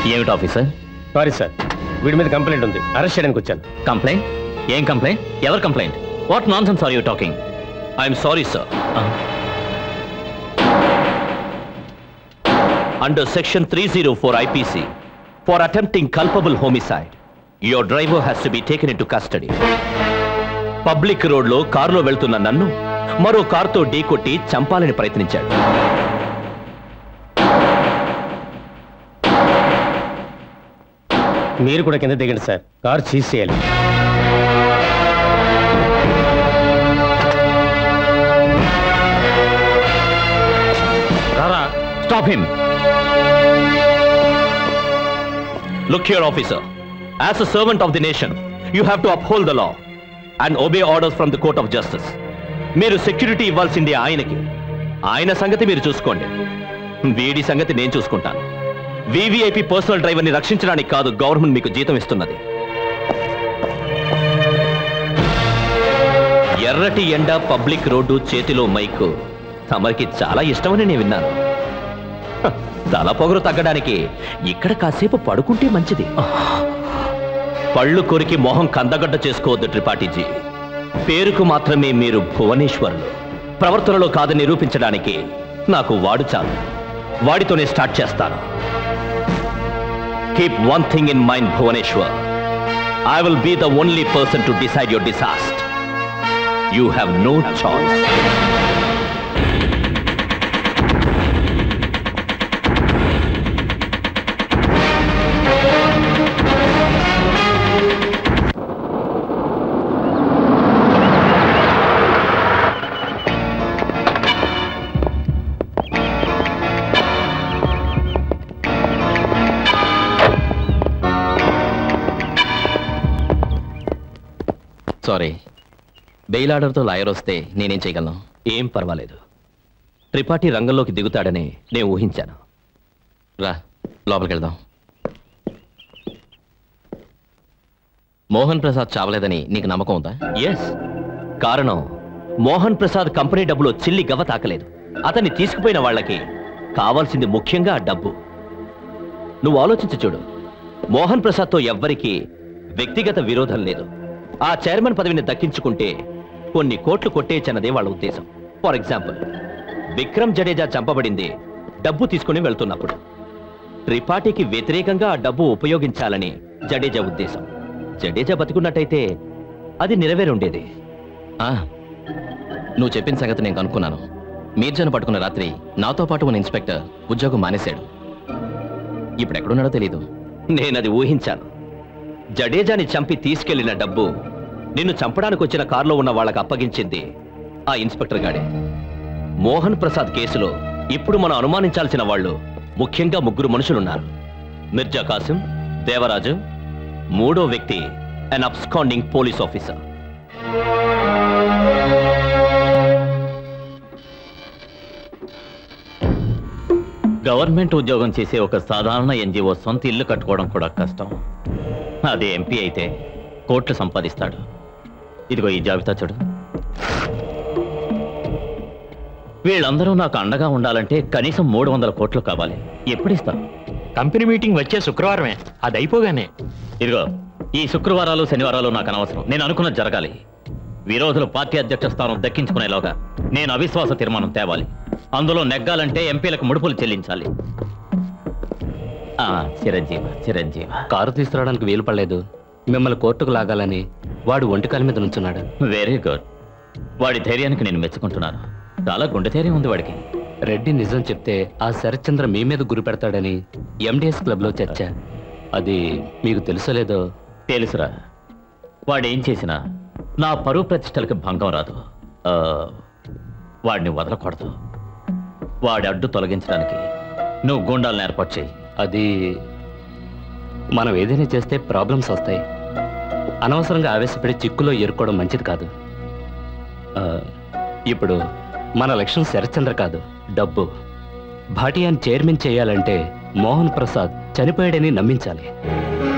ఏమిటి officer sorry sir వీడి మీద కంప్లైంట్ ఉంది అరెస్ట్ చేయడానికి వచ్చాను కంప్లైంట్ ఏం కంప్లైంట్ ఎవరు complaint what nonsense are you talking I'm sorry sir under section three zero four IPC for attempting culpable homicide your driver has to be taken into custody public రోడ్లో కారులో వెళ్తున్న నన్ను మరో కారుతో ఢీకొట్టి చంపాలని ప్రయత్నించాడు మీరు కూడా కింద దిగండి సార్ కార్ చీజ్ చేయాలి రారా stop him look here officer as a servant of the nation you have to uphold the law and obey orders from the court of justice మీరు సెక్యూరిటీ ఇవ్వాల్సింది ఆయనకి ఆయన సంగతి మీరు చూసుకోండి వీడి సంగతి నేను చూసుకుంటాను వివిఐపి పర్సనల్ డ్రైవర్ని రక్షించడానికి కాదు గవర్నమెంట్ మీకు జీతం ఇస్తున్నది ఎర్రటి ఎండ పబ్లిక్ రోడ్డు చేతిలో మైకు తమరికి చాలా ఇష్టమని నేను విన్నాను హ, తల పొగరు తగ్గడానికి ఇక్కడ కాసేపు పడుకుంటే మంచిది పళ్ళు కొరికి మొహం కందగడ్డ చేసుకోవద్దు త్రిపాఠీజీ పేరుకు మాత్రమే మీరు భువనేశ్వరులు ప్రవర్తనలో కాదని నిరూపించడానికి నాకు వాడు చాలు వాడితోనే స్టార్ట్ చేస్తాను keep one thing in mind Bhubaneswar I will be the only person to decide your disaster you have no choice sorry bail ఆర్డర్తో లాయర్ వస్తే నేనేం చేయగలను ఏం పర్వాలేదు త్రిపాఠి రంగంలోకి దిగుతాడని నేను ఊహించాను రా లోపలికి వెళ్దాం మోహన్ ప్రసాద్ చావలేదని నీకు నమ్మకం ఉందా ఎస్ కారణం మోహన్ ప్రసాద్ కంపెనీ డబ్బులో చిల్లి గవ్వ తాకలేదు అతన్ని తీసుకుపోయిన వాళ్ళకి కావాల్సింది ముఖ్యంగా ఆ డబ్బు నువ్వు ఆలోచించి చూడు మోహన్ ప్రసాద్తో ఎవ్వరికీ వ్యక్తిగత విరోధం లేదు ఆ చైర్మన్ పదవిని దక్కించుకుంటే కొన్ని కోట్లు కొట్టేయచ్చన్నదే వాళ్ళ ఉద్దేశం ఫర్ ఎగ్జాంపుల్ విక్రమ్ జడేజా చంపబడింది డబ్బు తీసుకుని వెళ్తున్నప్పుడు త్రిపాఠికి వ్యతిరేకంగా ఆ డబ్బు ఉపయోగించాలని జడేజా ఉద్దేశం జడేజా బతికున్నట్టయితే అది నెరవేరుండేది ఆ, నువ్వు చెప్పిన సంగతి నేను కనుక్కున్నాను మీర్జాను పట్టుకున్న రాత్రి నాతో పాటు ఉన్న ఇన్స్పెక్టర్ ఉద్యోగం మానేశాడు ఇప్పుడు ఎక్కడున్నాడో తెలీదు నేనది ఊహించాను జడేజాని చంపి తీసుకెళ్లిన డబ్బు నిన్ను చంపడానికి వచ్చిన కారులో ఉన్న వాళ్ళకి అప్పగించింది ఆ ఇన్స్పెక్టర్ గాడే మోహన్ ప్రసాద్ కేసులో ఇప్పుడు మనం అనుమానించాల్సిన వాళ్ళు ముఖ్యంగా ముగ్గురు మనుషులున్నారు మిర్జా కాసిం దేవరాజు మూడో వ్యక్తి an absconding police officer government ఉద్యోగం చేసే ఒక సాధారణ ఎన్జిఓ సొంత ఇల్లు కట్టుకోవడం కూడా కష్టం అదే ఎంపీ అయితే కోట్లు సంపాదిస్తాడు ఇదిగో ఈ జాబితా చూడు వీళ్ళందరూ నాకు అండగా ఉండాలంటే కనీసం మూడు వందల కోట్లు కావాలి ఎప్పుడు ఇస్తా కంపెనీ మీటింగ్ వచ్చే శుక్రవారమే అది అయిపోగానే ఇదిగో ఈ శుక్రవారాలు శనివారాలు నాకు అనవసరం నేను అనుకున్నది జరగాలి విరోధులు పార్టీ అధ్యక్ష స్థానం దక్కించుకునేలోగా నేను అవిశ్వాస తీర్మానం తేవాలి అందులో నెగ్గాలంటే ఎంపీలకు ముడుపులు చెల్లించాలి ఆ, చిరంజీవ చిరంజీవ కారు తీసుకురావడానికి వీలు పడలేదు మిమ్మల్ని కోర్టుకు లాగాలని వాడు ఒంటికాల మీద నుంచున్నాడు వెరీ గుడ్ వాడి ధైర్యానికి నేను మెచ్చుకుంటున్నాను చాలా గుండె ధైర్యం ఉంది వాడికి రెడ్డి నిజం చెప్తే ఆ శరత్చంద్ర మీ మీద గురి పెడతాడని ఎండిఎస్ క్లబ్లో చర్చ అది మీకు తెలుసలేదో తెలుసురా వాడేం చేసినా నా పరువు ప్రతిష్టలకు భంగం రాదు ఆ, వాడిని వదలకూడదు వాడి అడ్డు తొలగించడానికి నువ్వు గుండాలను ఏర్పాటు చేయి అది మనం ఏదైనా చేస్తే ప్రాబ్లమ్స్ వస్తాయి అనవసరంగా ఆవేశపడి చిక్కులో ఎరుకోవడం మంచిది కాదు ఆ, ఇప్పుడు మన లక్ష్యం శరత్చంద్ర కాదు డబ్బు భాటియాన్ చైర్మన్ చేయాలంటే మోహన్ ప్రసాద్ చనిపోయాడని నమ్మించాలి